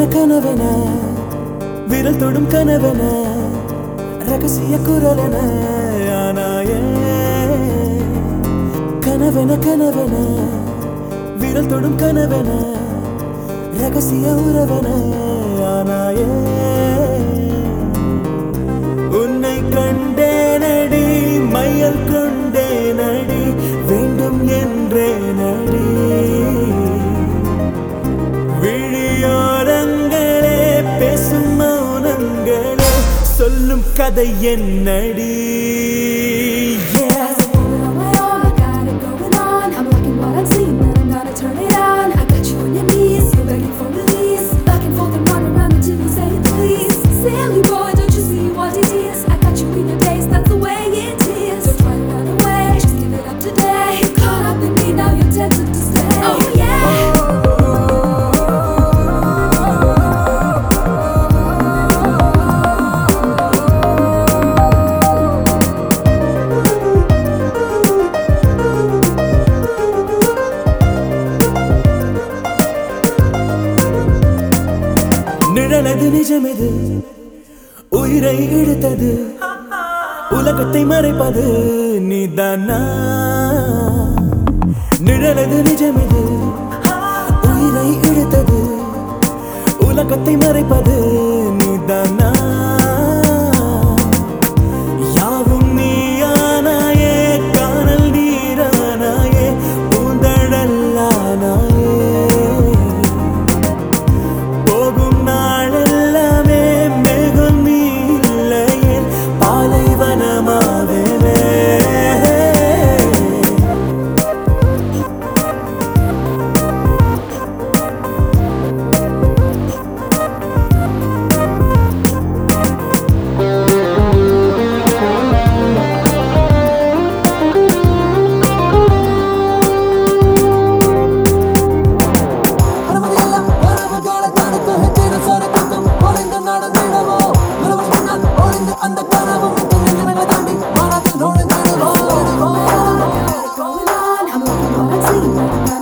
கனவென கனவென விரல் தொடும் கனவென ரகசிய குரலென ஆனாயே கனவென கனவென விரல் தொடும் கனவென ரகசிய உறவென ஆனாயே உன்னை கண்டேனடி மையல் கொண்டேனடி வேண்டும் என்றே நடி விழியோரங்களே பேசும் மௌனங்களே சொல்லும் கதை என்னடி Yeah. As a woman on my own, I got it going on. I'm liking what I'm seeing, and I'm gonna turn it on. I got you on your knees, you're begging for release. Back and forth and round and round until you say please. Silly boy, don't you see what it is? I got you in your days, that's the way it is. Don't try to run away, just give it up today. You're caught up in me, now you're tempted to stay. Oh yeah. நிழலது நிஜமெது உயிரை இழுத்தது உலகத்தை மறைப்பது நீதானா நிழலது நிஜமெது உயிரை இழுத்தது உலகத்தை மறைப்பது நீதானா யாவும் நீயானாயே காணல் நீரானாயே பூந்தழல்லானாயே போகும் நாளெல்லாமே மேகம் நீ இல்லையே பாலைவனமாவேனே ಅರಮನೆಯಲ್ಲ ವರವುಗಳ ತನಕ ಹೆಚ್ಚಿನ ಸ್ವರಕ್ಕೂ ಒಳಿಂದ ನಡೆದಿಡವೋ ಬರುವನ್ನ ಒಳಿಂದ ಅಂದ ಕರವು ನನಗ ದಾಟಿ ಮಾಡದ ನೋಡಿದಿಡವೋ Got it going on. I'm liking what I'm seeing, and I'm gonna